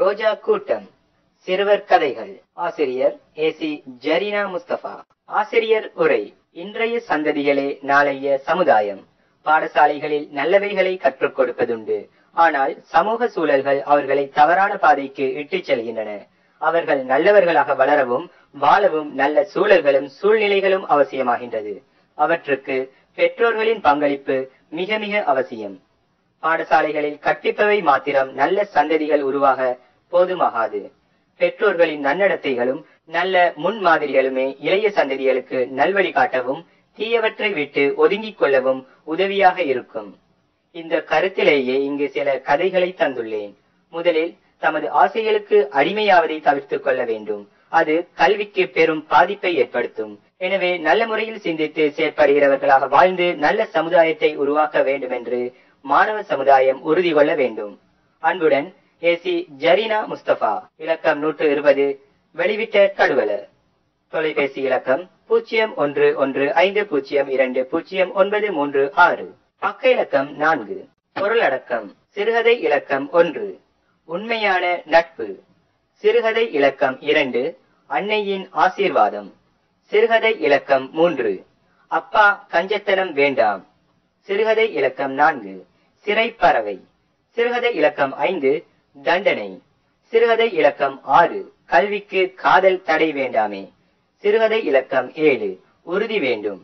ரோஜா கூட்டம் சிறுவர் கதைகள் ஆசிரியர் ஏசி ஜரீனா முஸ்தபா ஆசிரியர் உரை இன்றைய சந்ததிகளே நாளைய சமுதாயம் பாடசாலைகளில் நல்லவைகளை கற்றுக் கொடுப்பதுண்டு ஆனால் சமூக சூழல்கள் அவர்களை தவறான பாதைக்கு இட்டுச் செல்கின்றன அவர்கள் நல்லவர்களாக வளரவும் வாழவும் நல்ல சூழல்களும் சூழ்நிலைகளும் அவசியமாகின்றது அவற்றுக்கு பெற்றோர்களின் பங்களிப்பு மிக மிக அவசியம் பாடசாலைகளில் கற்பிப்பவை மாத்திரம் நல்ல சந்ததிகள் உருவாக போதுமாகாது பெற்றோர்களின் நன்னடத்தைகளும் நல்ல முன்மாதிரிகளுமே இளைய சந்ததிகளுக்கு நல்வழி காட்டவும் தீயவற்றை விட்டு ஒதுங்கிக் கொள்ளவும் உதவியாக இருக்கும் இந்த கருத்திலேயே இங்கு சில கதைகளை தந்துள்ளேன் முதலில் தமது ஆசைகளுக்கு அடிமையாவதை தவிர்த்துக் கொள்ள வேண்டும் அது கல்விக்கு பெரும் பாதிப்பை ஏற்படுத்தும் எனவே நல்ல முறையில் சிந்தித்து செயற்படுகிறவர்களாக வாழ்ந்து நல்ல சமுதாயத்தை உருவாக்க வேண்டும் என்று மாணவ சமுதாயம் உறுதி கொள்ள வேண்டும் அன்புடன் ஏசி ஜரீனா முஸ்தபா இலக்கம் நூற்று இருபது வெளிவிட்ட கடுவலர் தொலைபேசி இலக்கம் பூஜ்ஜியம் ஒன்று ஒன்று ஐந்து பூஜ்ஜியம் இரண்டு பூஜ்ஜியம் ஒன்பது மூன்று ஆறு பக்க இலக்கம் நான்கு பொருளடக்கம் சிறுகதை இலக்கம் ஒன்று உண்மையான நட்பு சிறுகதை இலக்கம் இரண்டு அன்னையின் ஆசீர்வாதம் சிறுகதை இலக்கம் மூன்று அப்பா கஞ்சத்தனம் வேண்டாம் சிறுகதை இலக்கம் நான்கு சிறைப்பறவை சிறுகதை இலக்கம் ஐந்து தண்டனை சிறுகதை இலக்கம் ஆறு கல்விக்கு காதல் தடை வேண்டாமே சிறுகதை இலக்கம் ஏழு உறுதி வேண்டும்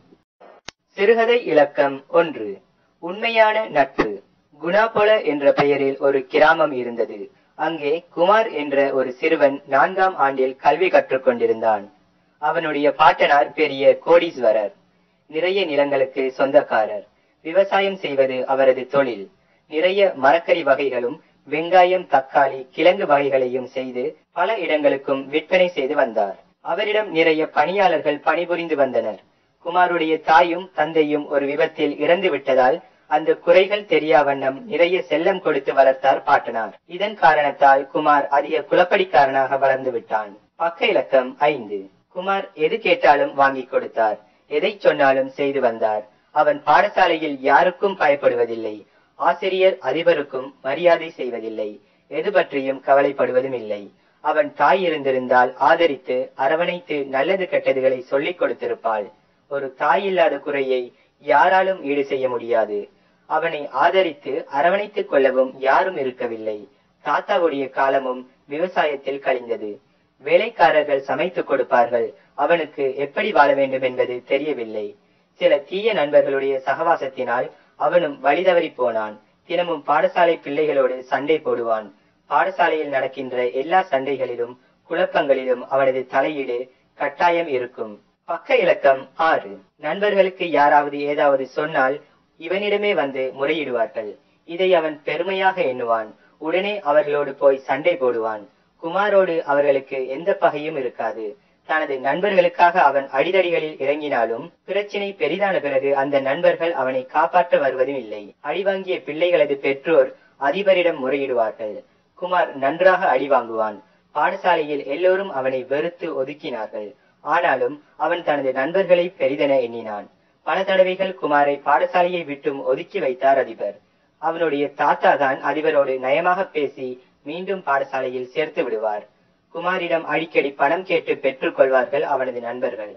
சிறுகதை இலக்கம் ஒன்று உண்மையான நட்பு குணாபொல என்ற பெயரில் ஒரு கிராமம் இருந்தது அங்கே குமார் என்ற ஒரு சிறுவன் நான்காம் ஆண்டில் கல்வி கற்றுக் கொண்டிருந்தான் அவனுடைய பாட்டனார் பெரிய கோடீஸ்வரர் நிறைய நிலங்களுக்கு சொந்தக்காரர் விவசாயம் செய்வது அவரது தொழில் நிறைய மரக்கறி வகைகளும் வெங்காயம் தக்காளி கிழங்கு வகைகளையும் செய்து பல இடங்களுக்கும் விற்பனை செய்து வந்தார் அவரிடம் நிறைய பணியாளர்கள் பணிபுரிந்து வந்தனர் குமாருடைய தாயும் தந்தையும் ஒரு விபத்தில் இறந்து விட்டதால் அந்த குறைகள் தெரியா வண்ணம் நிறைய செல்லம் கொடுத்து வளர்த்தார் பாட்டனார் இதன் காரணத்தால் குமார் அதிக குலப்படிக்காரனாக வளர்ந்து விட்டான் பக்க இலக்கம் ஐந்து குமார் எது கேட்டாலும் வாங்கி கொடுத்தார் எதை சொன்னாலும் செய்து வந்தார் அவன் பாடசாலையில் யாருக்கும் பயப்படுவதில்லை ஆசிரியர் அதிபருக்கும் மரியாதை செய்வதில்லை எது பற்றியும் கவலைப்படுவதும் இல்லை அவன் தாய் இருந்திருந்தால் ஆதரித்து அரவணைத்து நல்லது கெட்டதுகளை சொல்லிக் கொடுத்திருப்பாள் ஒரு தாய் இல்லாத குறையை யாராலும் ஈடு செய்ய முடியாது அவனை ஆதரித்து அரவணைத்துக் கொள்ளவும் யாரும் இருக்கவில்லை தாத்தாவுடைய காலமும் விவசாயத்தில் கழிந்தது வேலைக்காரர்கள் சமைத்துக் கொடுப்பார்கள் அவனுக்கு எப்படி வாழ வேண்டும் என்பது தெரியவில்லை சில தீய நண்பர்களுடைய சகவாசத்தினால் அவனும் வழிதவறி போனான் தினமும் பாடசாலை பிள்ளைகளோடு சண்டை போடுவான் பாடசாலையில் நடக்கின்ற எல்லா சண்டைகளிலும் குழப்பங்களிலும் அவனது தலையீடு கட்டாயம் இருக்கும் பக்க இலக்கம் ஆறு நண்பர்களுக்கு யாராவது ஏதாவது சொன்னால் இவனிடமே வந்து முறையிடுவார்கள் இதை அவன் பெருமையாக எண்ணுவான் உடனே அவர்களோடு போய் சண்டை போடுவான் குமாரோடு அவர்களுக்கு எந்த பகையும் இருக்காது தனது நண்பர்களுக்காக அவன் அடிதடிகளில் இறங்கினாலும் பிரச்சினை பெரிதான பிறகு அந்த நண்பர்கள் அவனை காப்பாற்ற வருவதும் இல்லை அடிவாங்கிய பிள்ளைகளது பெற்றோர் அதிபரிடம் முறையிடுவார்கள் குமார் நன்றாக அடி வாங்குவான் பாடசாலையில் எல்லோரும் அவனை வெறுத்து ஒதுக்கினார்கள் ஆனாலும் அவன் தனது நண்பர்களை பெரிதென எண்ணினான் பல தடவைகள் குமாரை பாடசாலையை விட்டும் ஒதுக்கி வைத்தார் அதிபர் அவனுடைய தாத்தா தான் அதிபரோடு நயமாக பேசி மீண்டும் பாடசாலையில் சேர்த்து விடுவார் குமாரிடம் அடிக்கடி பணம் கேட்டு பெற்றுக் கொள்வார்கள் அவனது நண்பர்கள்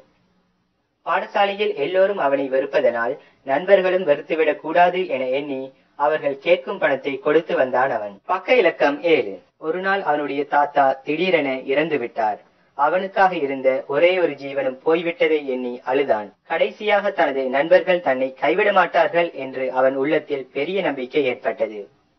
பாடசாலையில் எல்லோரும் அவனை வெறுப்பதனால் நண்பர்களும் வெறுத்துவிடக் கூடாது என எண்ணி அவர்கள் கேட்கும் பணத்தை கொடுத்து வந்தான் அவன் பக்க இலக்கம் ஏழு ஒரு நாள் அவனுடைய தாத்தா திடீரென இறந்து விட்டார் அவனுக்காக இருந்த ஒரே ஒரு ஜீவனும் போய்விட்டதை எண்ணி அழுதான் கடைசியாக தனது நண்பர்கள் தன்னை கைவிட மாட்டார்கள் என்று அவன் உள்ளத்தில் பெரிய நம்பிக்கை ஏற்பட்டது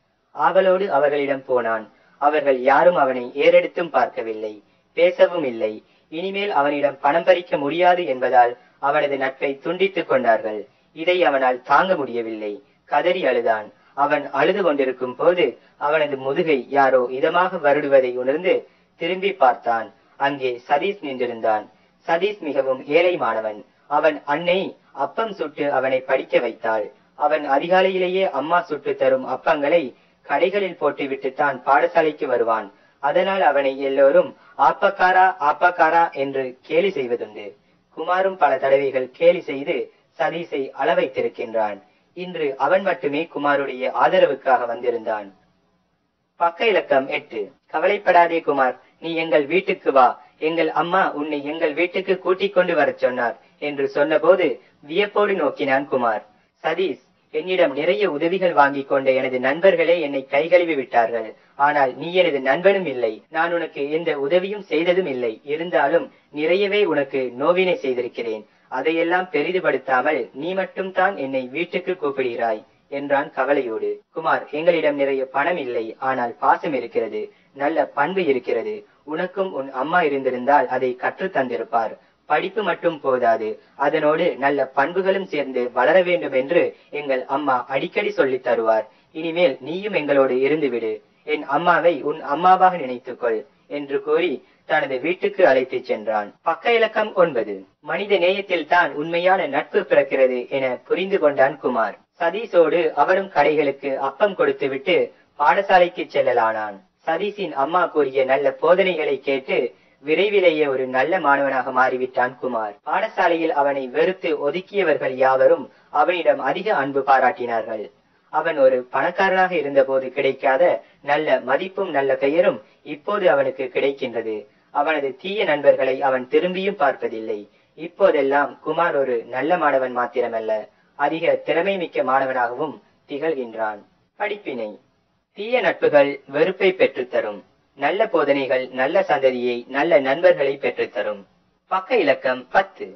ஆவலோடு அவர்களிடம் போனான் அவர்கள் யாரும் அவனை ஏறெடுத்தும் பார்க்கவில்லை பேசவும் இல்லை இனிமேல் அவனிடம் பணம் பறிக்க முடியாது என்பதால் அவனது நட்பை துண்டித்துக் கொண்டார்கள் இதை அவனால் தாங்க முடியவில்லை கதறி அழுதான் அவன் அழுது கொண்டிருக்கும் போது அவனது முதுகை யாரோ இதமாக வருடுவதை உணர்ந்து திரும்பி பார்த்தான் அங்கே சதீஷ் நின்றிருந்தான் சதீஷ் மிகவும் ஏழை மாணவன் அவன் அன்னை அப்பம் சுட்டு அவனை படிக்க வைத்தாள் அவன் அதிகாலையிலேயே அம்மா சுட்டு தரும் அப்பங்களை கடைகளில் போட்டுவிட்டு தான் பாடசாலைக்கு வருவான் அதனால் அவனை எல்லோரும் ஆப்பக்காரா ஆப்பக்காரா என்று கேலி செய்வதுண்டு குமாரும் பல தடவைகள் கேலி செய்து சதீஷை அள வைத்திருக்கின்றான் இன்று அவன் மட்டுமே குமாருடைய ஆதரவுக்காக வந்திருந்தான் பக்க இலக்கம் எட்டு கவலைப்படாதே குமார் நீ எங்கள் வீட்டுக்கு வா எங்கள் அம்மா உன்னை எங்கள் வீட்டுக்கு கூட்டிக் கொண்டு வரச் சொன்னார் என்று சொன்னபோது வியப்போடு நோக்கினான் குமார் சதீஷ் என்னிடம் நிறைய உதவிகள் வாங்கிக் கொண்ட எனது நண்பர்களே என்னை கைகழுவி விட்டார்கள் ஆனால் நீ எனது நண்பனும் இல்லை நான் உனக்கு எந்த உதவியும் செய்ததும் இல்லை இருந்தாலும் நிறையவே உனக்கு நோவினை செய்திருக்கிறேன் அதையெல்லாம் பெரிதுபடுத்தாமல் நீ மட்டும்தான் என்னை வீட்டுக்கு கூப்பிடுகிறாய் என்றான் கவலையோடு குமார் எங்களிடம் நிறைய பணம் இல்லை ஆனால் பாசம் இருக்கிறது நல்ல பண்பு இருக்கிறது உனக்கும் உன் அம்மா இருந்திருந்தால் அதை கற்றுத் தந்திருப்பார் படிப்பு மட்டும் போதாது அதனோடு நல்ல பண்புகளும் சேர்ந்து வளர வேண்டும் என்று எங்கள் அம்மா அடிக்கடி சொல்லித் தருவார் இனிமேல் நீயும் எங்களோடு இருந்துவிடு என் அம்மாவை உன் அம்மாவாக நினைத்துக்கொள் என்று கூறி தனது வீட்டுக்கு அழைத்துச் சென்றான் பக்க இலக்கம் ஒன்பது மனித நேயத்தில் தான் உண்மையான நட்பு பிறக்கிறது என புரிந்து கொண்டான் குமார் சதீஷோடு அவனும் கடைகளுக்கு அப்பம் கொடுத்துவிட்டு பாடசாலைக்கு செல்லலானான் சதீஷின் அம்மா கூறிய நல்ல போதனைகளை கேட்டு விரைவிலேயே ஒரு நல்ல மாணவனாக மாறிவிட்டான் குமார் பாடசாலையில் அவனை வெறுத்து ஒதுக்கியவர்கள் யாவரும் அவனிடம் அதிக அன்பு பாராட்டினார்கள் அவன் ஒரு பணக்காரனாக இருந்தபோது கிடைக்காத நல்ல மதிப்பும் நல்ல பெயரும் இப்போது அவனுக்கு கிடைக்கின்றது அவனது தீய நண்பர்களை அவன் திரும்பியும் பார்ப்பதில்லை இப்போதெல்லாம் குமார் ஒரு நல்ல மாணவன் மாத்திரமல்ல அதிக திறமை மிக்க மாணவனாகவும் திகழ்கின்றான் படிப்பினை தீய நட்புகள் வெறுப்பை பெற்றுத்தரும் நல்ல போதனைகள் நல்ல சந்ததியை நல்ல நண்பர்களை பெற்றுத்தரும் பக்க இலக்கம் பத்து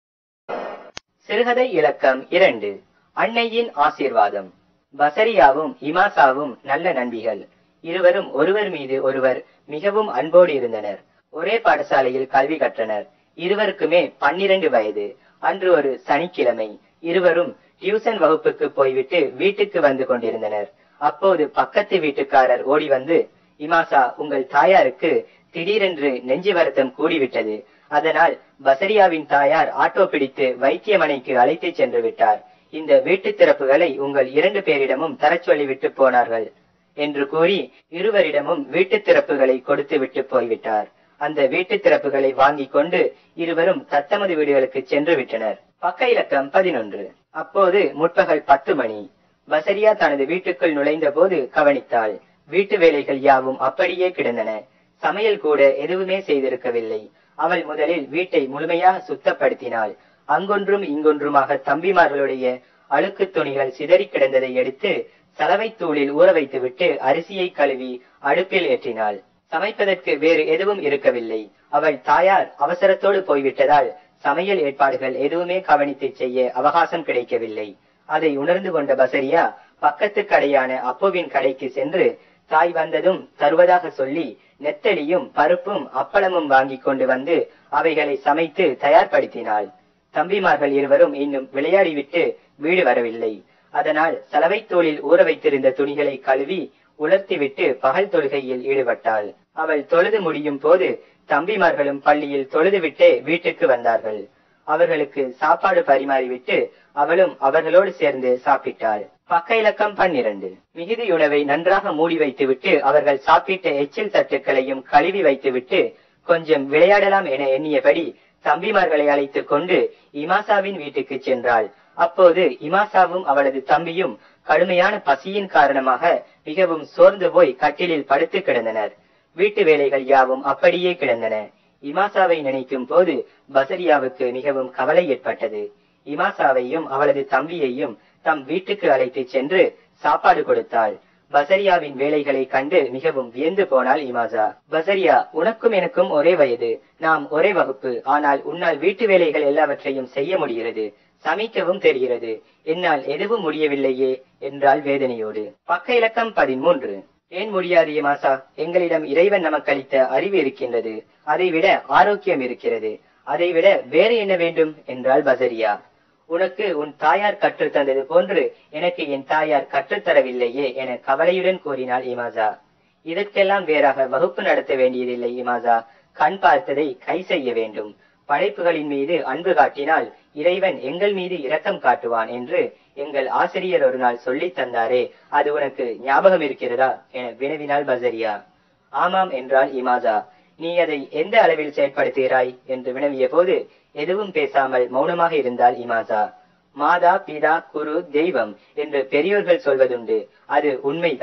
சிறுகதை இலக்கம் இரண்டு அன்னையின் ஆசீர்வாதம் பசரியாவும் இமாசாவும் நல்ல நண்பிகள் இருவரும் ஒருவர் மீது ஒருவர் மிகவும் அன்போடு இருந்தனர் ஒரே பாடசாலையில் கல்வி கற்றனர் இருவருக்குமே பன்னிரண்டு வயது அன்று ஒரு சனிக்கிழமை இருவரும் டியூசன் வகுப்புக்கு போய்விட்டு வீட்டுக்கு வந்து கொண்டிருந்தனர் அப்போது பக்கத்து வீட்டுக்காரர் ஓடி வந்து இமாசா உங்கள் தாயாருக்கு திடீரென்று நெஞ்சு வருத்தம் கூடிவிட்டது அதனால் பசரியாவின் தாயார் ஆட்டோ பிடித்து வைத்தியமனைக்கு அழைத்துச் சென்று விட்டார் இந்த வீட்டு திறப்புகளை உங்கள் இரண்டு பேரிடமும் தரச் சொல்லிவிட்டு போனார்கள் என்று கூறி இருவரிடமும் வீட்டு திறப்புகளை கொடுத்து விட்டு போய்விட்டார் அந்த வீட்டு திறப்புகளை வாங்கிக் கொண்டு இருவரும் தத்தமது வீடுகளுக்கு சென்று விட்டனர் பக்க இலக்கம் பதினொன்று அப்போது முற்பகல் பத்து மணி பசரியா தனது வீட்டுக்குள் நுழைந்த போது கவனித்தாள் வீட்டு வேலைகள் யாவும் அப்படியே கிடந்தன சமையல் கூட எதுவுமே செய்திருக்கவில்லை அவள் முதலில் வீட்டை முழுமையாக சுத்தப்படுத்தினாள் அங்கொன்றும் இங்கொன்றுமாக தம்பிமார்களுடைய அழுக்கு துணிகள் சிதறி கிடந்ததை எடுத்து சலவை தூளில் ஊற வைத்துவிட்டு அரிசியை கழுவி அடுப்பில் ஏற்றினாள் சமைப்பதற்கு வேறு எதுவும் இருக்கவில்லை அவள் தாயார் அவசரத்தோடு போய்விட்டதால் சமையல் ஏற்பாடுகள் எதுவுமே கவனித்து செய்ய அவகாசம் கிடைக்கவில்லை அதை உணர்ந்து கொண்ட பசரியா பக்கத்து கடையான அப்புவின் கடைக்கு சென்று தாய் வந்ததும் தருவதாக சொல்லி நெத்தலியும் பருப்பும் அப்பளமும் வாங்கி கொண்டு வந்து அவைகளை சமைத்து தயார்படுத்தினாள் தம்பிமார்கள் இருவரும் இன்னும் விளையாடிவிட்டு வீடு வரவில்லை அதனால் சலவை தோளில் ஊற வைத்திருந்த துணிகளை கழுவி உலர்த்திவிட்டு பகல் தொழுகையில் ஈடுபட்டாள் அவள் தொழுது முடியும் போது தம்பிமார்களும் பள்ளியில் தொழுதுவிட்டே வீட்டுக்கு வந்தார்கள் அவர்களுக்கு சாப்பாடு பரிமாறிவிட்டு அவளும் அவர்களோடு சேர்ந்து சாப்பிட்டாள் பக்க இலக்கம் பன்னிரண்டு மிகுதி உணவை நன்றாக மூடி வைத்துவிட்டு அவர்கள் சாப்பிட்ட எச்சில் தட்டுக்களையும் கழுவி வைத்துவிட்டு கொஞ்சம் விளையாடலாம் என எண்ணியபடி தம்பிமார்களை அழைத்துக் கொண்டு இமாசாவின் வீட்டுக்கு சென்றாள் அப்போது இமாசாவும் அவளது தம்பியும் கடுமையான பசியின் காரணமாக மிகவும் சோர்ந்து போய் கட்டிலில் படுத்து கிடந்தனர் வீட்டு வேலைகள் யாவும் அப்படியே கிடந்தன இமாசாவை நினைக்கும் போது பசரியாவுக்கு மிகவும் கவலை ஏற்பட்டது இமாசாவையும் அவளது தம்பியையும் தம் வீட்டுக்கு அழைத்து சென்று சாப்பாடு கொடுத்தாள் பசரியாவின் வேலைகளை கண்டு மிகவும் வியந்து போனாள் இமாசா பசரியா உனக்கும் எனக்கும் ஒரே வயது நாம் ஒரே வகுப்பு ஆனால் உன்னால் வீட்டு வேலைகள் எல்லாவற்றையும் செய்ய முடிகிறது சமைக்கவும் தெரிகிறது என்னால் எதுவும் முடியவில்லையே என்றாள் வேதனையோடு பக்க இலக்கம் பதிமூன்று ஏன் முடியாது இமாசா எங்களிடம் இறைவன் நமக்கு அளித்த அறிவு இருக்கின்றது அதைவிட ஆரோக்கியம் இருக்கிறது அதைவிட வேறு என்ன வேண்டும் என்றாள் பசரியா உனக்கு உன் தாயார் கற்றுத் தந்தது போன்று எனக்கு என் தாயார் கற்றுத்தரவில்லையே என கவலையுடன் கூறினாள் இமாசா இதற்கெல்லாம் வேறாக வகுப்பு நடத்த வேண்டியதில்லை இமாசா கண் பார்த்ததை கை செய்ய வேண்டும் படைப்புகளின் மீது அன்பு காட்டினால் இறைவன் எங்கள் மீது இரக்கம் காட்டுவான் என்று எங்கள் ஆசிரியர் ஒரு நாள் சொல்லித் தந்தாரே அது உனக்கு ஞாபகம் இருக்கிறதா என வினவினாள் பசரியா ஆமாம் என்றாள் இமாசா நீ அதை எந்த அளவில் செயற்படுத்துகிறாய் என்று வினவிய போது எதுவும் பேசாமல் மௌனமாக இருந்தாள் இமாசா மாதா பிதா குரு தெய்வம் என்று பெரியோர்கள் சொல்வதுண்டு அது உண்மைதான்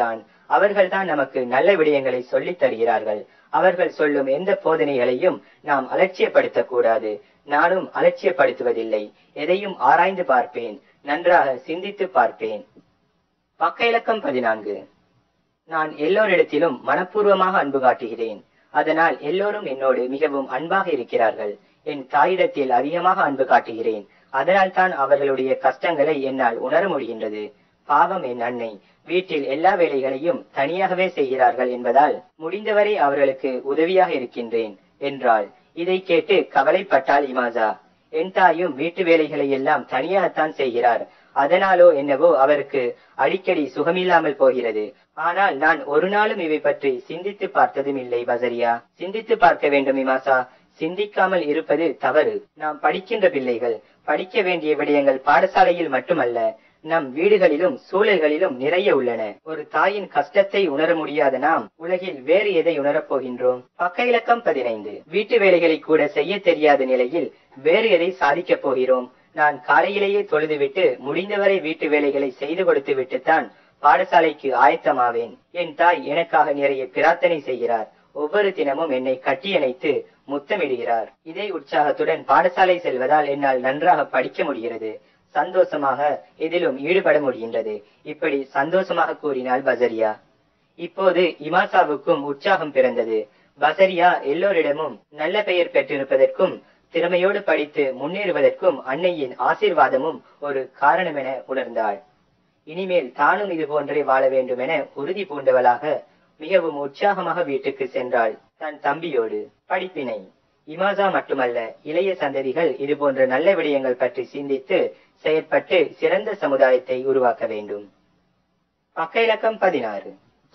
அவர்கள்தான் நமக்கு நல்ல விடயங்களை சொல்லித் தருகிறார்கள் அவர்கள் சொல்லும் எந்த போதனைகளையும் நாம் அலட்சியப்படுத்தக் கூடாது நானும் அலட்சியப்படுத்துவதில்லை எதையும் ஆராய்ந்து பார்ப்பேன் நன்றாக சிந்தித்து பார்ப்பேன் பக்க இலக்கம் பதினான்கு நான் எல்லோரிடத்திலும் மனப்பூர்வமாக அன்பு காட்டுகிறேன் அதனால் எல்லோரும் என்னோடு மிகவும் அன்பாக இருக்கிறார்கள் என் தாயிடத்தில் அதிகமாக அன்பு காட்டுகிறேன் அதனால் தான் அவர்களுடைய கஷ்டங்களை என்னால் உணர முடிகின்றது பாவம் என் அன்னை வீட்டில் எல்லா வேலைகளையும் தனியாகவே செய்கிறார்கள் என்பதால் முடிந்தவரை அவர்களுக்கு உதவியாக இருக்கின்றேன் என்றாள் இதை கேட்டு கவலைப்பட்டாள் இமாசா என் தாயும் வீட்டு வேலைகளை எல்லாம் தனியாகத்தான் செய்கிறார் அதனாலோ என்னவோ அவருக்கு அடிக்கடி சுகமில்லாமல் போகிறது ஆனால் நான் ஒரு நாளும் இவை பற்றி சிந்தித்து பார்த்ததும் இல்லை பசரியா சிந்தித்து பார்க்க வேண்டும் இமாசா சிந்திக்காமல் இருப்பது தவறு நாம் படிக்கின்ற பிள்ளைகள் படிக்க வேண்டிய விடயங்கள் பாடசாலையில் மட்டுமல்ல நம் வீடுகளிலும் சூழல்களிலும் நிறைய உள்ளன ஒரு தாயின் கஷ்டத்தை உணர முடியாத நாம் உலகில் வேறு எதை உணரப் போகின்றோம் பக்க இலக்கம் பதினைந்து வீட்டு வேலைகளை கூட செய்ய தெரியாத நிலையில் வேறு எதை சாதிக்கப் போகிறோம் நான் காலையிலேயே தொழுதுவிட்டு முடிந்தவரை வீட்டு வேலைகளை செய்து கொடுத்து விட்டுத்தான் பாடசாலைக்கு ஆயத்தமாவேன் என் தாய் எனக்காக நிறைய பிரார்த்தனை செய்கிறார் ஒவ்வொரு தினமும் என்னை கட்டியணைத்து முத்தமிடுகிறார் இதே உற்சாகத்துடன் பாடசாலை செல்வதால் என்னால் நன்றாக படிக்க முடிகிறது சந்தோஷமாக இதிலும் ஈடுபட முடிகின்றது இப்படி சந்தோஷமாக கூறினாள் பசரியா இப்போது இமாசாவுக்கும் உற்சாகம் பிறந்தது பசரியா எல்லோரிடமும் நல்ல பெயர் பெற்றிருப்பதற்கும் திறமையோடு படித்து முன்னேறுவதற்கும் அன்னையின் ஆசீர்வாதமும் ஒரு காரணம் என உணர்ந்தாள் இனிமேல் தானும் இது போன்றே வாழ வேண்டும் என உறுதி பூண்டவளாக மிகவும் உற்சாகமாக வீட்டுக்கு சென்றாள் தன் தம்பியோடு படிப்பினை இமாசா மட்டுமல்ல இளைய சந்ததிகள் இது போன்ற நல்ல விடயங்கள் பற்றி சிந்தித்து செயற்பட்டு சிறந்த சமுதாயத்தை உருவாக்க வேண்டும் பக்க இலக்கம் பதினாறு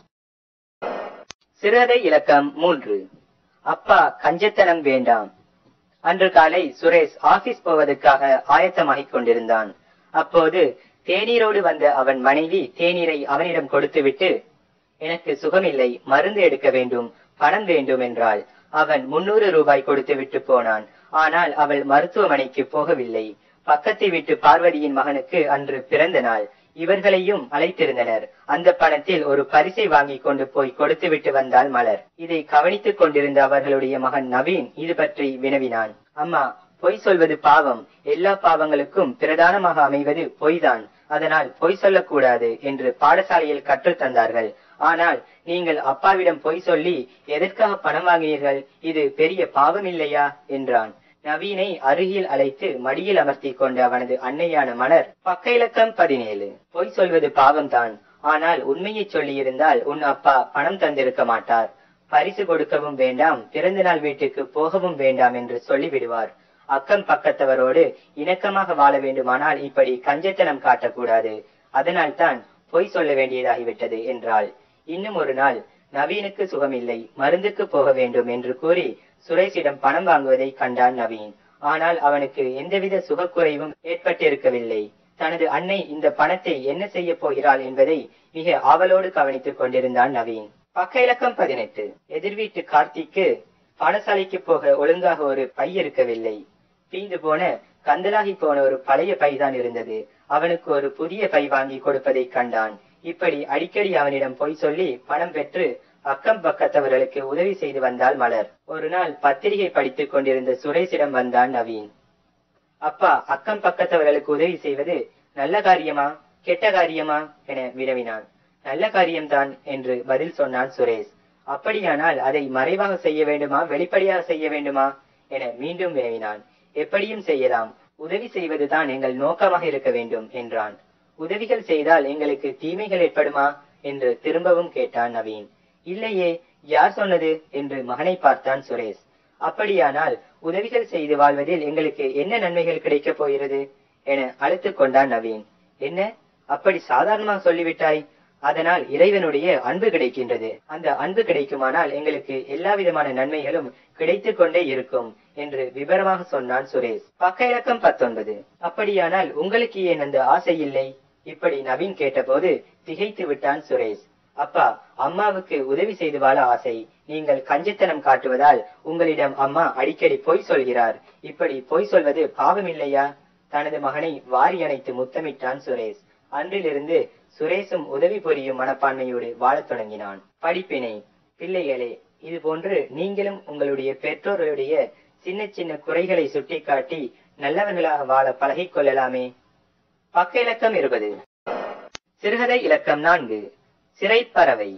சிறுகதை இலக்கம் மூன்று அப்பா கஞ்சத்தனம் வேண்டாம் அன்று காலை சுரேஷ் ஆபீஸ் போவதற்காக ஆயத்தமாகிக் கொண்டிருந்தான் அப்போது தேநீரோடு வந்த அவன் மனைவி தேநீரை அவனிடம் கொடுத்துவிட்டு எனக்கு சுகமில்லை மருந்து எடுக்க வேண்டும் பணம் வேண்டும் என்றாள் அவன் முன்னூறு ரூபாய் கொடுத்து விட்டு போனான் ஆனால் அவள் மருத்துவமனைக்கு போகவில்லை பக்கத்து வீட்டு பார்வதியின் மகனுக்கு அன்று பிறந்த நாள் இவர்களையும் அழைத்திருந்தனர் அந்த பணத்தில் ஒரு பரிசை வாங்கி கொண்டு போய் கொடுத்து விட்டு வந்தாள் மலர் இதை கவனித்துக் கொண்டிருந்த அவர்களுடைய மகன் நவீன் இது பற்றி வினவினான் அம்மா பொய் சொல்வது பாவம் எல்லா பாவங்களுக்கும் பிரதானமாக அமைவது பொய்தான் அதனால் பொய் சொல்லக்கூடாது என்று பாடசாலையில் கற்றுத் தந்தார்கள் ஆனால் நீங்கள் அப்பாவிடம் பொய் சொல்லி எதற்காக பணம் வாங்கினீர்கள் இது பெரிய பாவம் இல்லையா என்றான் நவீனை அருகில் அழைத்து மடியில் அமர்த்தி கொண்ட அவனது அன்னையான மலர் பக்க இலக்கம் பதினேழு பொய் சொல்வது பாவம்தான் ஆனால் உண்மையை சொல்லியிருந்தால் உன் அப்பா பணம் தந்திருக்க மாட்டார் பரிசு கொடுக்கவும் வேண்டாம் பிறந்த நாள் வீட்டுக்கு போகவும் வேண்டாம் என்று சொல்லிவிடுவார் அக்கம் பக்கத்தவரோடு இணக்கமாக வாழ வேண்டுமானால் இப்படி கஞ்சத்தனம் காட்டக்கூடாது அதனால் தான் பொய் சொல்ல வேண்டியதாகிவிட்டது என்றாள் இன்னும் ஒரு நாள் நவீனுக்கு சுகமில்லை மருந்துக்கு போக வேண்டும் என்று கூறி சுரேஷிடம் பணம் வாங்குவதை கண்டான் நவீன் ஆனால் அவனுக்கு எந்தவித சுகக்குறைவும் ஏற்பட்டிருக்கவில்லை தனது அன்னை இந்த பணத்தை என்ன செய்ய போகிறாள் என்பதை மிக ஆவலோடு கவனித்துக் கொண்டிருந்தான் நவீன் பக்க இலக்கம் பதினெட்டு எதிர்வீட்டு கார்த்திக்கு பாடசாலைக்கு போக ஒழுங்காக ஒரு பை இருக்கவில்லை தீந்து போன கந்தலாகி போன ஒரு பழைய பைதான் இருந்தது அவனுக்கு ஒரு புதிய பை வாங்கி கொடுப்பதை கண்டான் இப்படி அடிக்கடி அவனிடம் பொய் சொல்லி பணம் பெற்று அக்கம் பக்கத்தவர்களுக்கு உதவி செய்து வந்தாள் மலர் ஒரு நாள் பத்திரிகை படித்துக் கொண்டிருந்த சுரேஷிடம் வந்தான் நவீன் அப்பா அக்கம் பக்கத்தவர்களுக்கு உதவி செய்வது நல்ல காரியமா கெட்ட காரியமா என வினவினான் நல்ல காரியம்தான் என்று பதில் சொன்னான் சுரேஷ் அப்படியானால் அதை மறைவாக செய்ய வேண்டுமா வெளிப்படையாக செய்ய வேண்டுமா என மீண்டும் வினவினான் எப்படியும் செய்யலாம் உதவி செய்வதுதான் எங்கள் நோக்கமாக இருக்க வேண்டும் என்றான் உதவிகள் செய்தால் எங்களுக்கு தீமைகள் ஏற்படுமா என்று திரும்பவும் கேட்டான் நவீன் இல்லையே யார் சொன்னது என்று மகனை பார்த்தான் சுரேஷ் அப்படியானால் உதவிகள் செய்து வாழ்வதில் எங்களுக்கு என்ன நன்மைகள் கிடைக்கப் போகிறது என அழைத்துக் கொண்டான் நவீன் என்ன அப்படி சாதாரணமாக சொல்லிவிட்டாய் அதனால் இறைவனுடைய அன்பு கிடைக்கின்றது அந்த அன்பு கிடைக்குமானால் எங்களுக்கு எல்லா விதமான நன்மைகளும் கிடைத்துக் கொண்டே இருக்கும் என்று விவரமாக சொன்னான் சுரேஷ் பக்க இலக்கம் பத்தொன்பது அப்படியானால் உங்களுக்கு ஏன் அந்த ஆசை இல்லை இப்படி நவீன் கேட்டபோது திகைத்து விட்டான் சுரேஷ் அப்பா அம்மாவுக்கு உதவி செய்து வாழ ஆசை நீங்கள் கஞ்சத்தனம் காட்டுவதால் உங்களிடம் அம்மா அடிக்கடி பொய் சொல்கிறார் இப்படி பொய் சொல்வது பாவம் இல்லையா தனது மகனை வாரி அணைத்து முத்தமிட்டான் சுரேஷ் அன்றிலிருந்து சுரேஷும் உதவி புரியும் மனப்பான்மையோடு வாழத் தொடங்கினான் படிப்பினை பிள்ளைகளே இது போன்று நீங்களும் உங்களுடைய பெற்றோர்களுடைய சின்ன சின்ன குறைகளை சுட்டிக்காட்டி நல்லவர்களாக வாழ பழகிக் கொள்ளலாமே பக்க இலக்கம் இருபது சிறுகதை இலக்கம் நான்கு சிறைப்பறவை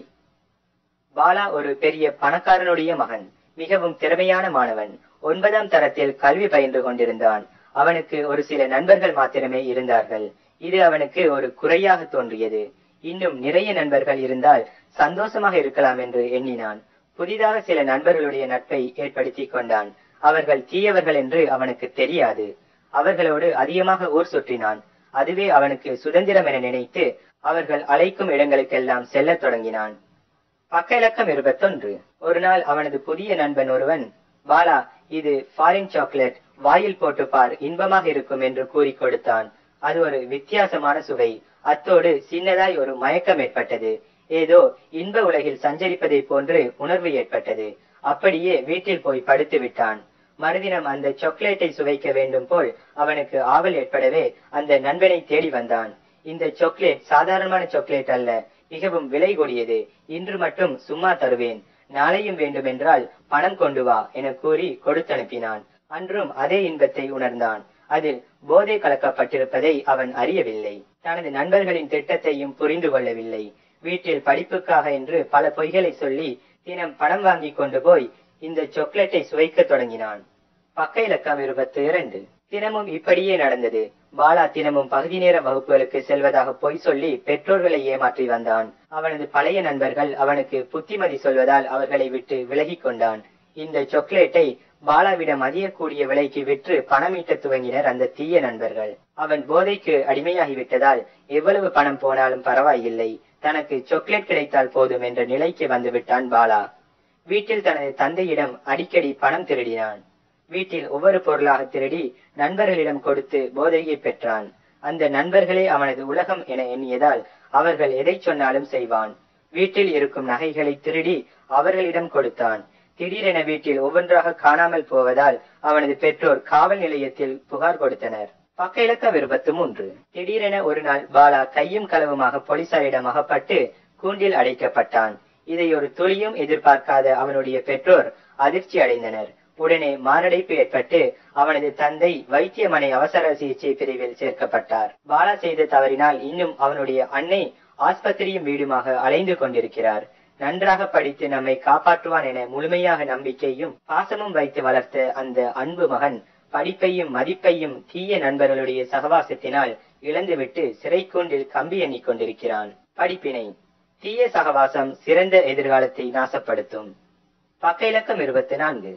பாலா ஒரு பெரிய பணக்காரனுடைய மகன் மிகவும் திறமையான மாணவன் ஒன்பதாம் தரத்தில் கல்வி பயின்று கொண்டிருந்தான் அவனுக்கு ஒரு சில நண்பர்கள் மாத்திரமே இருந்தார்கள் இது அவனுக்கு ஒரு குறையாக தோன்றியது இன்னும் நிறைய நண்பர்கள் இருந்தால் சந்தோஷமாக இருக்கலாம் என்று எண்ணினான் புதிதாக சில நண்பர்களுடைய நட்பை ஏற்படுத்திக் கொண்டான் அவர்கள் தீயவர்கள் என்று அவனுக்கு தெரியாது அவர்களோடு அதிகமாக ஊர் சுற்றினான் அதுவே அவனுக்கு சுதந்திரம் என நினைத்து அவர்கள் அழைக்கும் இடங்களுக்கெல்லாம் செல்லத் தொடங்கினான் பக்க இலக்கம் இருபத்தொன்று ஒரு நாள் அவனது புதிய நண்பன் ஒருவன் பாலா இது ஃபாரின் சாக்லேட் வாயில் போட்டு பார் இன்பமாக இருக்கும் என்று கூறி கொடுத்தான் அது ஒரு வித்தியாசமான சுவை அத்தோடு சின்னதாய் ஒரு மயக்கம் ஏற்பட்டது ஏதோ இன்ப உலகில் சஞ்சரிப்பதை போன்று உணர்வு ஏற்பட்டது அப்படியே வீட்டில் போய் படுத்து விட்டான் மறுதினம் அந்த சாக்லேட்டை சுவைக்க வேண்டும் போல் அவனுக்கு ஆவல் ஏற்படவே அந்த நண்பனை தேடி வந்தான் இந்த சாக்லேட் சாதாரணமான சாக்லேட் அல்ல மிகவும் விலை கொடியது இன்று மட்டும் சும்மா தருவேன் நாளையும் வேண்டுமென்றால் பணம் கொண்டு வா என கூறி கொடுத்தனுப்பினான் அன்றும் அதே இன்பத்தை உணர்ந்தான் அதில் போதை கலக்கப்பட்டிருப்பதை அவன் அறியவில்லை தனது நண்பர்களின் திட்டத்தையும் புரிந்து கொள்ளவில்லை வீட்டில் படிப்புக்காக என்று பல பொய்களை சொல்லி தினம் பணம் வாங்கி கொண்டு போய் இந்த சாக்லேட்டை சுவைக்க தொடங்கினான் பக்க இலக்கம் இருபத்தி இரண்டு தினமும் இப்படியே நடந்தது பாலா தினமும் பகுதி நேர வகுப்புகளுக்கு செல்வதாக பொய் சொல்லி பெற்றோர்களை ஏமாற்றி வந்தான் அவனது பழைய நண்பர்கள் அவனுக்கு புத்திமதி சொல்வதால் அவர்களை விட்டு விலகிக் கொண்டான் இந்த சாக்லேட்டை பாலாவிடம் அதிகக்கூடிய விலைக்கு விற்று பணம் ஈட்ட துவங்கினர் அந்த தீய நண்பர்கள் அவன் போதைக்கு அடிமையாகிவிட்டதால் எவ்வளவு பணம் போனாலும் பரவாயில்லை தனக்கு சாக்லேட் கிடைத்தால் போதும் என்ற நிலைக்கு வந்து விட்டான் பாலா வீட்டில் தனது தந்தையிடம் அடிக்கடி பணம் திருடினான் வீட்டில் ஒவ்வொரு பொருளாக திருடி நண்பர்களிடம் கொடுத்து போதையை பெற்றான் அந்த நண்பர்களே அவனது உலகம் என எண்ணியதால் அவர்கள் எதை சொன்னாலும் செய்வான் வீட்டில் இருக்கும் நகைகளை திருடி அவர்களிடம் கொடுத்தான் திடீரென வீட்டில் ஒவ்வொன்றாக காணாமல் போவதால் அவனது பெற்றோர் காவல் நிலையத்தில் புகார் கொடுத்தனர் பக்க இலக்கம் இருபத்தி மூன்று திடீரென ஒரு நாள் பாலா கையும் களவுமாக போலீசாரிடம் அகப்பட்டு கூண்டில் அடைக்கப்பட்டான் இதை ஒரு துளியும் எதிர்பார்க்காத அவனுடைய பெற்றோர் அதிர்ச்சி அடைந்தனர் உடனே மாரடைப்பு ஏற்பட்டு அவனது தந்தை வைத்தியமனை அவசர சிகிச்சை பிரிவில் சேர்க்கப்பட்டார் பாலா செய்த தவறினால் இன்னும் அவனுடைய அன்னை ஆஸ்பத்திரியும் வீடுமாக அலைந்து கொண்டிருக்கிறார் நன்றாக படித்து நம்மை காப்பாற்றுவான் என முழுமையாக நம்பிக்கையும் பாசமும் வைத்து வளர்த்த அந்த அன்பு மகன் படிப்பையும் மதிப்பையும் தீய நண்பர்களுடைய சகவாசத்தினால் இழந்துவிட்டு சிறைக்கூண்டில் கம்பி எண்ணிக் கொண்டிருக்கிறான் படிப்பினை தீய சகவாசம் சிறந்த எதிர்காலத்தை நாசப்படுத்தும் பக்க இலக்கம் இருபத்தி நான்கு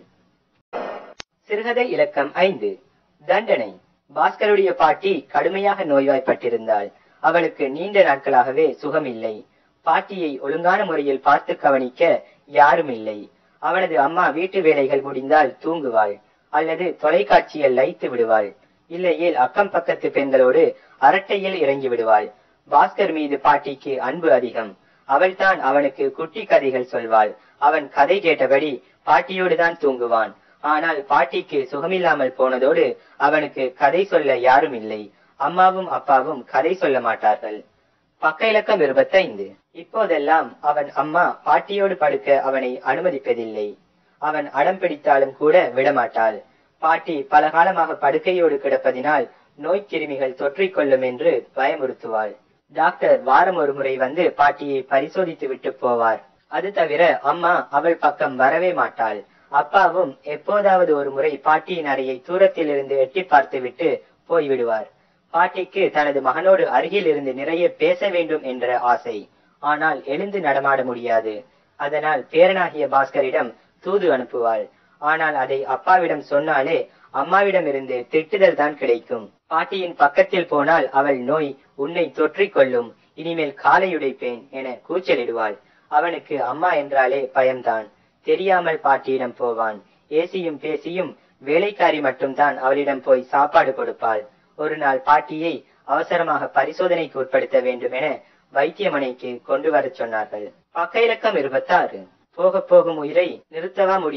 சிறுகதை இலக்கம் ஐந்து தண்டனை பாஸ்கருடைய பாட்டி கடுமையாக நோய்வாய்ப்பட்டிருந்தாள் அவளுக்கு நீண்ட நாட்களாகவே சுகமில்லை பாட்டியை ஒழுங்கான முறையில் பார்த்து கவனிக்க யாரும் இல்லை அவனது அம்மா வீட்டு வேலைகள் முடிந்தால் தூங்குவாள் அல்லது தொலைக்காட்சியில் லைத்து விடுவாள் இல்லையேல் அக்கம் பக்கத்து பெண்களோடு அரட்டையில் இறங்கி விடுவாள் பாஸ்கர் மீது பாட்டிக்கு அன்பு அதிகம் அவள்தான் அவனுக்கு குட்டி கதைகள் சொல்வாள் அவன் கதை கேட்டபடி பாட்டியோடு தான் தூங்குவான் ஆனால் பாட்டிக்கு சுகமில்லாமல் போனதோடு அவனுக்கு கதை சொல்ல யாரும் இல்லை அம்மாவும் அப்பாவும் கதை சொல்ல மாட்டார்கள் பக்க இலக்கம் இருபத்தைந்து இப்போதெல்லாம் அவன் அம்மா பாட்டியோடு படுக்க அவனை அனுமதிப்பதில்லை அவன் அடம் பிடித்தாலும் கூட விடமாட்டாள் பாட்டி பல காலமாக படுக்கையோடு கிடப்பதினால் நோய்க் கிருமிகள் தொற்றிக் கொள்ளும் என்று பயமுறுத்துவாள் டாக்டர் வாரம் ஒரு முறை வந்து பாட்டியை பரிசோதித்து விட்டு போவார் அது தவிர அம்மா அவள் பக்கம் வரவே மாட்டாள் அப்பாவும் எப்போதாவது ஒரு முறை பாட்டியின் அறையை தூரத்தில் இருந்து எட்டி பார்த்துவிட்டு போய்விடுவார் பாட்டிக்கு தனது மகனோடு அருகில் இருந்து நிறைய பேச வேண்டும் என்ற ஆசை ஆனால் எழுந்து நடமாட முடியாது அதனால் பேரனாகிய பாஸ்கரிடம் தூது அனுப்புவாள் ஆனால் அதை அப்பாவிடம் சொன்னாலே அம்மாவிடம் இருந்து திட்டுதல் தான் கிடைக்கும் பாட்டியின் பக்கத்தில் போனால் அவள் நோய் உன்னை தொற்றிக் கொள்ளும் இனிமேல் காலை உடைப்பேன் என கூச்சலிடுவாள் அவனுக்கு அம்மா என்றாலே பயம்தான் தெரியாமல் பாட்டியிடம் போவான் ஏசியும் பேசியும் வேலைக்காரி மட்டும்தான் அவளிடம் போய் சாப்பாடு கொடுப்பாள் ஒரு நாள் பாட்டியை அவசரமாக பரிசோதனைக்கு உட்படுத்த வேண்டும் என வைத்தியமனைக்கு கொண்டு வரச் சொன்னார்கள் பக்க இலக்கம் இருபத்தாறு போக போகும் உயிரை நிறுத்தவா முடியும்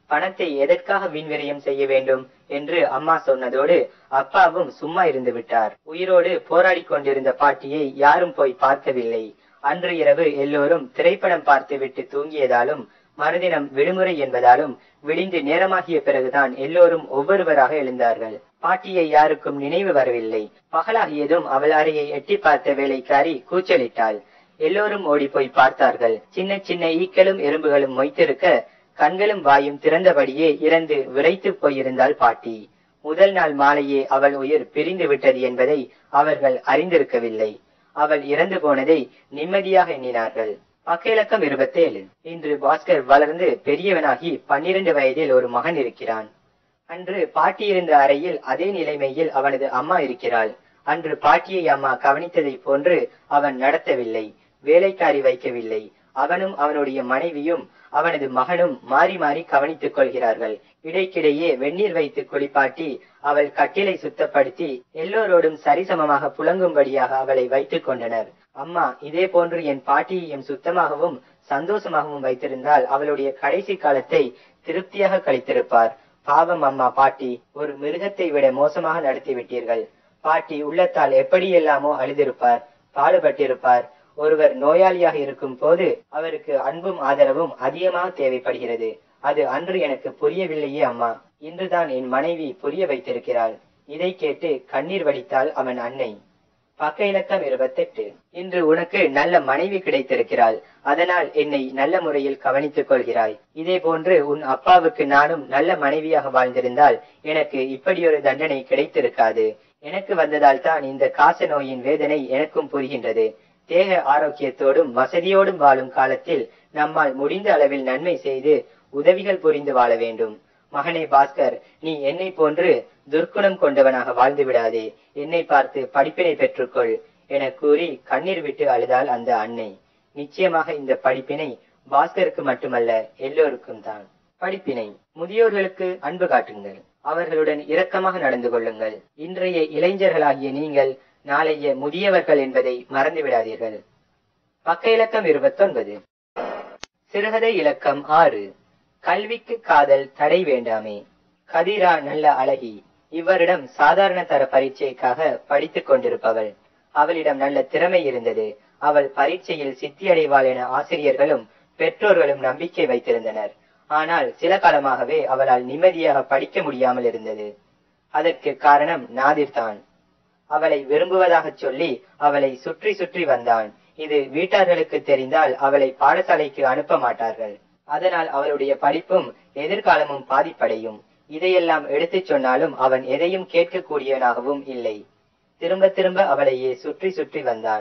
பணத்தை எதற்காக வீண்விரயம் செய்ய வேண்டும் என்று அம்மா சொன்னதோடு அப்பாவும் சும்மா இருந்து விட்டார் உயிரோடு போராடி கொண்டிருந்த பாட்டியை யாரும் போய் பார்க்கவில்லை அன்று இரவு எல்லோரும் திரைப்படம் பார்த்துவிட்டு தூங்கியதாலும் மறுதினம் விடுமுறை என்பதாலும் விடிந்து நேரமாகிய பிறகுதான் எல்லோரும் ஒவ்வொருவராக எழுந்தார்கள் பாட்டியை யாருக்கும் நினைவு வரவில்லை பகலாகியதும் அவள் அறையை எட்டி பார்த்த வேலைக்காரி கூச்சலிட்டாள் எல்லோரும் ஓடி போய் பார்த்தார்கள் சின்ன சின்ன ஈக்களும் எறும்புகளும் மொய்த்திருக்க கண்களும் வாயும் திறந்தபடியே இறந்து விரைத்து போயிருந்தாள் பாட்டி முதல் நாள் மாலையே அவள் உயிர் பிரிந்து விட்டது என்பதை அவர்கள் அறிந்திருக்கவில்லை அவள் இறந்து போனதை நிம்மதியாக எண்ணினார்கள் பக்கிலக்கம் இருபத்தேழு இன்று பாஸ்கர் வளர்ந்து பெரியவனாகி பன்னிரண்டு வயதில் ஒரு மகன் இருக்கிறான் அன்று பாட்டி இருந்த அறையில் அதே நிலைமையில் அவனது அம்மா இருக்கிறாள் அன்று பாட்டியை அம்மா கவனித்ததை போன்று அவன் நடத்தவில்லை வேலைக்காரி வைக்கவில்லை அவனும் அவனுடைய மனைவியும் அவனது மகனும் மாறி மாறி கவனித்துக் கொள்கிறார்கள் இடைக்கிடையே வெந்நீர் வைத்து குளிப்பாட்டி அவள் கட்டிலை சுத்தப்படுத்தி எல்லோரோடும் சரிசமமாக புழங்கும்படியாக அவளை வைத்துக் கொண்டனர் அம்மா இதே போன்று என் பாட்டியையும் சுத்தமாகவும் சந்தோஷமாகவும் வைத்திருந்தால் அவளுடைய கடைசி காலத்தை திருப்தியாக கழித்திருப்பார் பாவம் அம்மா பாட்டி ஒரு மிருகத்தை விட மோசமாக நடத்தி விட்டீர்கள் பாட்டி உள்ளத்தால் எப்படியெல்லாமோ அழுதிருப்பார் பாடுபட்டிருப்பார் ஒருவர் நோயாளியாக இருக்கும் போது அவருக்கு அன்பும் ஆதரவும் அதிகமாக தேவைப்படுகிறது அது அன்று எனக்கு புரியவில்லையே அம்மா இன்றுதான் என் மனைவி புரிய வைத்திருக்கிறாள் இதை கேட்டு கண்ணீர் வடித்தாள் அவன் அன்னை பக்க இலக்கம் இருபத்தெட்டு இன்று உனக்கு நல்ல மனைவி கிடைத்திருக்கிறாள் அதனால் என்னை நல்ல முறையில் கவனித்துக் கொள்கிறாய் இதே போன்று உன் அப்பாவுக்கு நானும் நல்ல மனைவியாக வாழ்ந்திருந்தால் எனக்கு இப்படியொரு தண்டனை கிடைத்திருக்காது எனக்கு வந்ததால் தான் இந்த காச நோயின் வேதனை எனக்கும் புரிகின்றது தேக ஆரோக்கியத்தோடும் வசதியோடும் வாழும் காலத்தில் நம்மால் முடிந்த அளவில் நன்மை செய்து உதவிகள் புரிந்து வாழ வேண்டும் மகனே பாஸ்கர் நீ என்னை போன்று துர்க்குணம் கொண்டவனாக வாழ்ந்து விடாதே என்னை பார்த்து படிப்பினை பெற்றுக்கொள் என கூறி கண்ணீர் விட்டு அழுதாள் அந்த அன்னை நிச்சயமாக இந்த படிப்பினை பாஸ்கருக்கு மட்டுமல்ல எல்லோருக்கும் தான் படிப்பினை முதியோர்களுக்கு அன்பு காட்டுங்கள் அவர்களுடன் இரக்கமாக நடந்து கொள்ளுங்கள் இன்றைய இளைஞர்களாகிய நீங்கள் நாளைய முதியவர்கள் என்பதை மறந்து விடாதீர்கள் பக்க இலக்கம் இருபத்தொன்பது சிறுகதை இலக்கம் ஆறு கல்விக்கு காதல் தடை வேண்டாமே கதிரா நல்ல அழகி இவரிடம் சாதாரண தர பரீட்சைக்காக படித்துக் கொண்டிருப்பவள் அவளிடம் நல்ல திறமை இருந்தது அவள் பரீட்சையில் சித்தியடைவாள் என ஆசிரியர்களும் பெற்றோர்களும் நம்பிக்கை வைத்திருந்தனர் ஆனால் சில காலமாகவே அவளால் நிம்மதியாக படிக்க முடியாமல் இருந்தது அதற்கு காரணம் நாதிர் தான் அவளை விரும்புவதாக சொல்லி அவளை சுற்றி சுற்றி வந்தான் இது வீட்டார்களுக்கு தெரிந்தால் அவளை பாடசாலைக்கு அனுப்ப மாட்டார்கள் அதனால் அவளுடைய படிப்பும் எதிர்காலமும் பாதிப்படையும் இதையெல்லாம் எடுத்துச் சொன்னாலும் அவன் எதையும் கேட்கக்கூடியவனாகவும் இல்லை திரும்ப திரும்ப அவளையே சுற்றி சுற்றி வந்தான்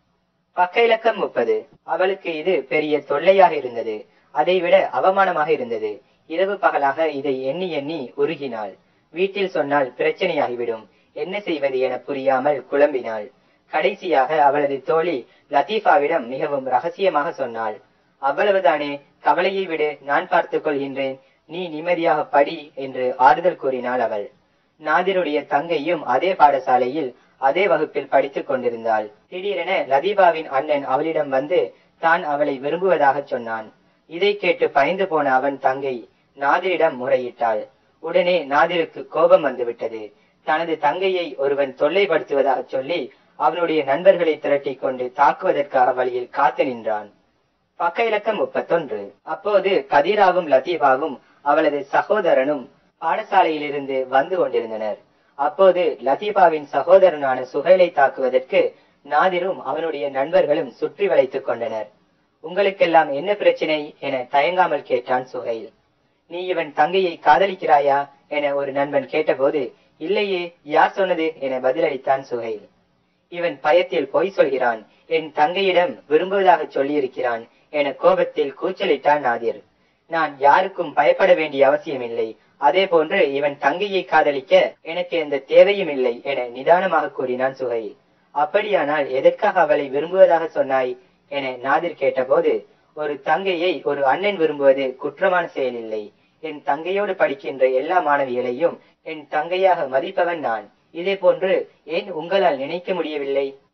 பக்க இலக்கம் முப்பது அவளுக்கு இது பெரிய தொல்லையாக இருந்தது அதைவிட அவமானமாக இருந்தது இரவு பகலாக இதை எண்ணி எண்ணி உருகினாள் வீட்டில் சொன்னால் பிரச்சனையாகிவிடும் என்ன செய்வது என புரியாமல் குழம்பினாள் கடைசியாக அவளது தோழி லத்தீஃபாவிடம் மிகவும் ரகசியமாக சொன்னாள் அவ்வளவுதானே கவலையை விடு நான் பார்த்துக் கொள்கின்றேன் நீ நிம்மதியாக படி என்று ஆறுதல் கூறினாள் அவள் நாதிருடைய தங்கையும் அதே பாடசாலையில் அதே வகுப்பில் படித்துக் கொண்டிருந்தாள் திடீரென லதீபாவின் அண்ணன் அவளிடம் வந்து தான் அவளை விரும்புவதாக சொன்னான் இதை கேட்டு பயந்து போன அவன் தங்கை நாதிரிடம் முறையிட்டாள் உடனே நாதிருக்கு கோபம் வந்துவிட்டது தனது தங்கையை ஒருவன் தொல்லைப்படுத்துவதாக சொல்லி அவனுடைய நண்பர்களை திரட்டிக் கொண்டு தாக்குவதற்காக வழியில் காத்து நின்றான் பக்க இலக்கம் முப்பத்தொன்று அப்போது கதீராவும் லத்தீபாவும் அவளது சகோதரனும் பாடசாலையிலிருந்து வந்து கொண்டிருந்தனர் அப்போது லத்தீபாவின் சகோதரனான சுகைலை தாக்குவதற்கு நாதிரும் அவனுடைய நண்பர்களும் சுற்றி வளைத்துக் கொண்டனர் உங்களுக்கெல்லாம் என்ன பிரச்சனை என தயங்காமல் கேட்டான் சுகைல் நீ இவன் தங்கையை காதலிக்கிறாயா என ஒரு நண்பன் கேட்டபோது இல்லையே யார் சொன்னது என பதிலளித்தான் சுகைல் இவன் பயத்தில் பொய் சொல்கிறான் என் தங்கையிடம் விரும்புவதாக சொல்லியிருக்கிறான் என கோபத்தில் கூச்சலிட்டான் நாதிர் நான் யாருக்கும் பயப்பட வேண்டிய அவசியம் இல்லை அதே போன்று இவன் தங்கையை காதலிக்க எனக்கு எந்த தேவையும் இல்லை என நிதானமாக கூறினான் சுகைல் அப்படியானால் எதற்காக அவளை விரும்புவதாக சொன்னாய் என நாதிர் கேட்டபோது ஒரு தங்கையை ஒரு அண்ணன் விரும்புவது குற்றமான செயல் இல்லை என் தங்கையோடு படிக்கின்ற எல்லா மாணவிகளையும் என் தங்கையாக மதிப்பவன் நான் இதே போன்று ஏன் உங்களால் நினைக்க முடியவில்லை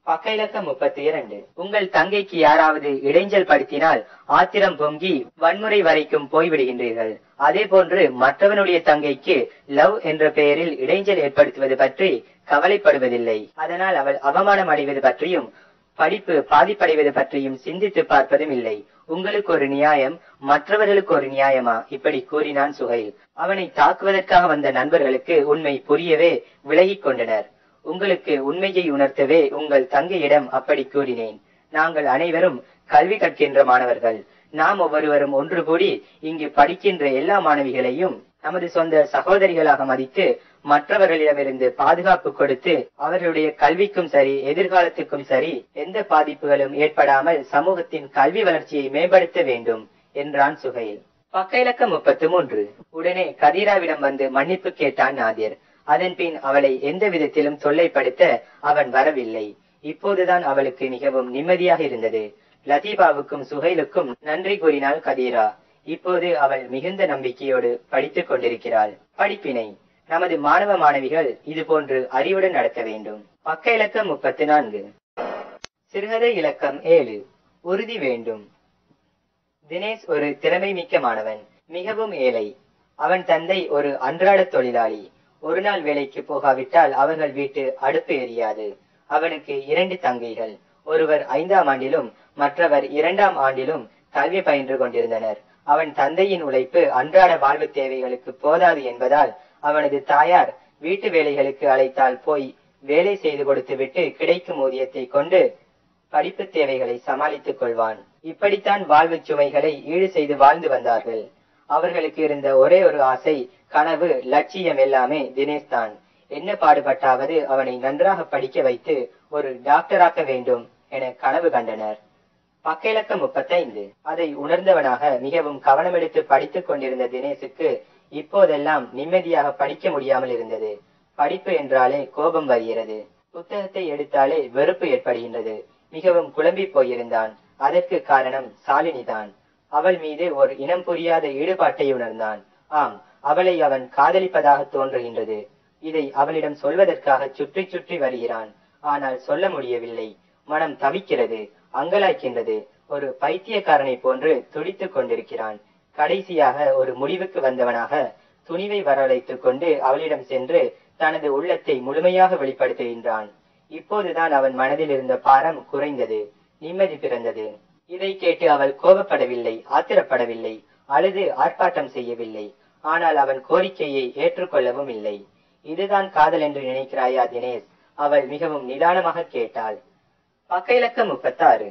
பக்க இலக்கம் முப்பத்தி இரண்டு உங்கள் தங்கைக்கு யாராவது இடைஞ்சல் படுத்தினால் ஆத்திரம் பொங்கி வன்முறை வரைக்கும் போய்விடுகின்றீர்கள் அதே போன்று மற்றவனுடைய தங்கைக்கு லவ் என்ற பெயரில் இடைஞ்சல் ஏற்படுத்துவது பற்றி கவலைப்படுவதில்லை அதனால் அவள் அவமானம் அடைவது பற்றியும் படிப்பு பாதிப்படைவது பற்றியும் சிந்தித்து பார்ப்பதும் இல்லை உங்களுக்கு ஒரு நியாயம் மற்றவர்களுக்கு ஒரு நியாயமா இப்படி கூறினான் சுகைல் அவனை தாக்குவதற்காக வந்த நண்பர்களுக்கு உண்மை புரியவே விலகிக் கொண்டனர் உங்களுக்கு உண்மையை உணர்த்தவே உங்கள் தங்கையிடம் அப்படி கூறினேன் நாங்கள் அனைவரும் கல்வி கற்கின்ற மாணவர்கள் நாம் ஒவ்வொருவரும் ஒன்று கூடி இங்கு படிக்கின்ற எல்லா மாணவிகளையும் நமது சொந்த சகோதரிகளாக மதித்து மற்றவர்களிடமிருந்து பாதுகாப்பு கொடுத்து அவர்களுடைய கல்விக்கும் சரி எதிர்காலத்துக்கும் சரி எந்த பாதிப்புகளும் ஏற்படாமல் சமூகத்தின் கல்வி வளர்ச்சியை மேம்படுத்த வேண்டும் என்றான் சுகைல் பக்க இலக்கம் முப்பத்து மூன்று உடனே கதீராவிடம் வந்து மன்னிப்பு கேட்டான் நாதிர் அதன் பின் அவளை எந்த விதத்திலும் தொல்லைப்படுத்த அவன் வரவில்லை இப்போதுதான் அவளுக்கு மிகவும் நிம்மதியாக இருந்தது லதீபாவுக்கும் சுகைலுக்கும் நன்றி கூறினாள் கதீரா இப்போது அவள் மிகுந்த நம்பிக்கையோடு படித்துக் கொண்டிருக்கிறாள் படிப்பினை நமது மாணவ மாணவிகள் இது போன்று அறிவுடன் நடத்த வேண்டும் பக்க இலக்கம் முப்பத்தி நான்கு சிறுகதை இலக்கம் ஏழு உறுதி வேண்டும் தினேஷ் ஒரு திறமை மிக்க மாணவன் மிகவும் ஏழை அவன் தந்தை ஒரு அன்றாட தொழிலாளி ஒரு நாள் வேலைக்கு போகாவிட்டால் அவர்கள் வீட்டு அடுப்பு எரியாது அவனுக்கு இரண்டு தங்கைகள் ஒருவர் ஐந்தாம் ஆண்டிலும் மற்றவர் இரண்டாம் ஆண்டிலும் கல்வி பயின்று கொண்டிருந்தனர் அவன் தந்தையின் உழைப்பு அன்றாட வாழ்வு தேவைகளுக்கு போதாது என்பதால் அவனது தாயார் வீட்டு வேலைகளுக்கு அழைத்தால் போய் வேலை செய்து கொடுத்துவிட்டு கிடைக்கும் ஊதியத்தை கொண்டு படிப்பு தேவைகளை சமாளித்துக் கொள்வான் இப்படித்தான் வாழ்வு சுமைகளை ஈடு செய்து வாழ்ந்து வந்தார்கள் அவர்களுக்கு இருந்த ஒரே ஒரு ஆசை கனவு லட்சியம் எல்லாமே தினேஷ் தான் என்ன பாடுபட்டாவது அவனை நன்றாக படிக்க வைத்து ஒரு டாக்டராக்க வேண்டும் என கனவு கண்டனர் பக்க இலக்கம் முப்பத்தைந்து அதை உணர்ந்தவனாக மிகவும் கவனமெடுத்து படித்துக் கொண்டிருந்த தினேஷுக்கு இப்போதெல்லாம் நிம்மதியாக படிக்க முடியாமல் இருந்தது படிப்பு என்றாலே கோபம் வருகிறது புத்தகத்தை எடுத்தாலே வெறுப்பு ஏற்படுகின்றது மிகவும் குழம்பி போயிருந்தான் அதற்கு காரணம் சாலினிதான் அவள் மீது ஒரு இனம் புரியாத ஈடுபாட்டை உணர்ந்தான் ஆம் அவளை அவன் காதலிப்பதாக தோன்றுகின்றது இதை அவளிடம் சொல்வதற்காக சுற்றி சுற்றி வருகிறான் ஆனால் சொல்ல முடியவில்லை மனம் தவிக்கிறது அங்கலாய்க்கின்றது ஒரு பைத்தியக்காரனை போன்று துடித்துக் கொண்டிருக்கிறான் கடைசியாக ஒரு முடிவுக்கு வந்தவனாக துணிவை வரவழைத்துக் கொண்டு அவளிடம் சென்று தனது உள்ளத்தை முழுமையாக வெளிப்படுத்துகின்றான் இப்போதுதான் அவன் மனதில் இருந்த பாரம் குறைந்தது நிம்மதி பிறந்தது இதை கேட்டு அவள் கோபப்படவில்லை ஆத்திரப்படவில்லை அழுது ஆர்ப்பாட்டம் செய்யவில்லை ஆனால் அவன் கோரிக்கையை ஏற்றுக்கொள்ளவும் இல்லை இதுதான் காதல் என்று நினைக்கிறாயா தினேஷ் அவள் மிகவும் நிதானமாக கேட்டாள் பக்க இலக்கம் முப்பத்தாறு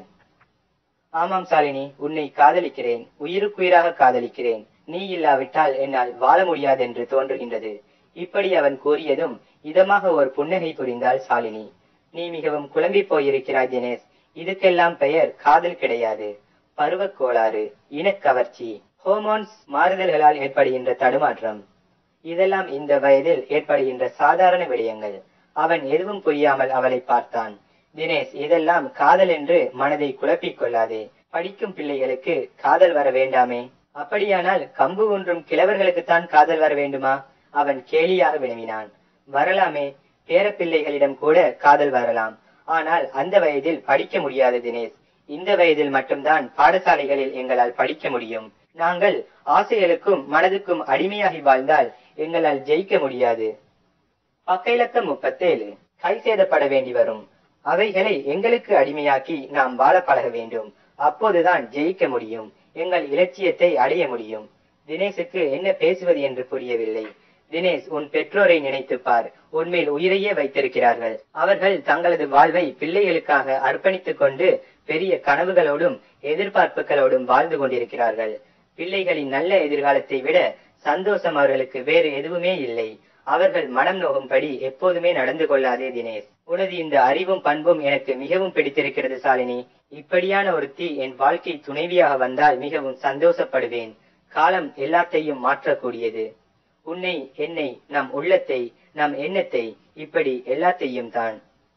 ஆமாம் சாலினி உன்னை காதலிக்கிறேன் உயிருக்குயிராக காதலிக்கிறேன் நீ இல்லாவிட்டால் என்னால் வாழ முடியாது என்று தோன்றுகின்றது இப்படி அவன் கூறியதும் இதமாக ஒரு புன்னகை புரிந்தாள் சாலினி நீ மிகவும் குழம்பி போயிருக்கிறாய் தினேஷ் இதுக்கெல்லாம் பெயர் காதல் கிடையாது பருவக் கோளாறு இனக்கவர்ச்சி ஹோமோன்ஸ் மாறுதல்களால் ஏற்படுகின்ற தடுமாற்றம் இதெல்லாம் இந்த வயதில் ஏற்படுகின்ற சாதாரண விடயங்கள் அவன் எதுவும் புரியாமல் அவளை பார்த்தான் தினேஷ் இதெல்லாம் காதல் என்று மனதை குழப்பிக் கொள்ளாதே படிக்கும் பிள்ளைகளுக்கு காதல் வர வேண்டாமே அப்படியானால் கம்பு ஒன்றும் கிழவர்களுக்குத்தான் காதல் வர வேண்டுமா அவன் கேலியாக வினவினான் வரலாமே பேரப்பிள்ளைகளிடம் கூட காதல் வரலாம் ஆனால் அந்த வயதில் படிக்க முடியாது தினேஷ் இந்த வயதில் மட்டும்தான் பாடசாலைகளில் எங்களால் படிக்க முடியும் நாங்கள் ஆசைகளுக்கும் மனதுக்கும் அடிமையாகி வாழ்ந்தால் எங்களால் ஜெயிக்க முடியாது பக்க இலக்கம் முப்பத்தேழு கை சேதப்பட வேண்டி வரும் அவைகளை எங்களுக்கு அடிமையாக்கி நாம் வாழ பழக வேண்டும் அப்போதுதான் ஜெயிக்க முடியும் எங்கள் இலட்சியத்தை அடைய முடியும் தினேஷுக்கு என்ன பேசுவது என்று புரியவில்லை தினேஷ் உன் பெற்றோரை நினைத்துப் பார் உன்மேல் உயிரையே வைத்திருக்கிறார்கள் அவர்கள் தங்களது வாழ்வை பிள்ளைகளுக்காக அர்ப்பணித்துக் கொண்டு பெரிய கனவுகளோடும் எதிர்பார்ப்புகளோடும் வாழ்ந்து கொண்டிருக்கிறார்கள் பிள்ளைகளின் நல்ல எதிர்காலத்தை விட சந்தோஷம் அவர்களுக்கு வேறு எதுவுமே இல்லை அவர்கள் மனம் நோகும்படி எப்போதுமே நடந்து கொள்ளாதே தினேஷ் உனது இந்த அறிவும் பண்பும் எனக்கு மிகவும் பிடித்திருக்கிறது சாலினி இப்படியான ஒருத்தி என் வாழ்க்கை துணைவியாக வந்தால் மிகவும் சந்தோஷப்படுவேன் காலம் எல்லாத்தையும் மாற்றக்கூடியது உன்னை என்னை நம் உள்ளத்தை நம் எண்ணத்தை இப்படி எல்லாத்தையும் தான்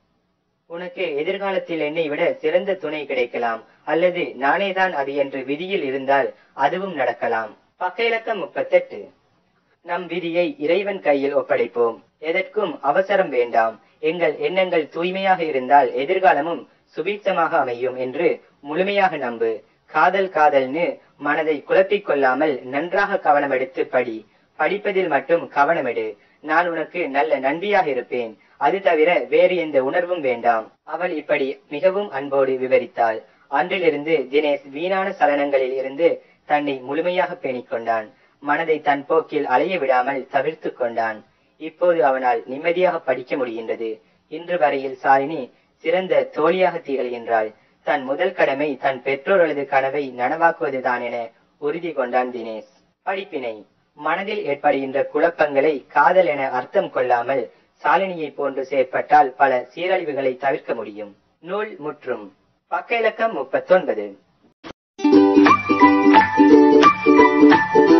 உனக்கு எதிர்காலத்தில் என்னை விட சிறந்த துணை கிடைக்கலாம் அல்லது நானே தான் அது என்று விதியில் இருந்தால் அதுவும் நடக்கலாம் பக்க இலக்கம் முப்பத்தெட்டு நம் விதியை இறைவன் கையில் ஒப்படைப்போம் எதற்கும் அவசரம் வேண்டாம் எங்கள் எண்ணங்கள் தூய்மையாக இருந்தால் எதிர்காலமும் சுபீட்சமாக அமையும் என்று முழுமையாக நம்பு காதல் காதல்னு மனதை குழப்பிக் கொள்ளாமல் நன்றாக கவனம் எடுத்து படி படிப்பதில் மட்டும் கவனமெடு நான் உனக்கு நல்ல நண்பியாக இருப்பேன் அது தவிர வேறு எந்த உணர்வும் வேண்டாம் அவள் இப்படி மிகவும் அன்போடு விவரித்தாள் அன்றிலிருந்து தினேஷ் வீணான சலனங்களில் இருந்து தன்னை முழுமையாக பேணிக் கொண்டான் மனதை தன் போக்கில் அலைய விடாமல் தவிர்த்து கொண்டான் இப்போது அவனால் நிம்மதியாக படிக்க முடிகின்றது இன்று வரையில் சாலினி சிறந்த தோழியாக திகழ்கின்றாள் தன் முதல் கடமை தன் பெற்றோர்களது கனவை நனவாக்குவதுதான் என உறுதி கொண்டான் தினேஷ் படிப்பினை மனதில் ஏற்படுகின்ற குழப்பங்களை காதல் என அர்த்தம் கொள்ளாமல் சாலினியை போன்று செயற்பட்டால் பல சீரழிவுகளை தவிர்க்க முடியும் நூல் முற்றும் பக்க இலக்கம் முப்பத்தொன்பது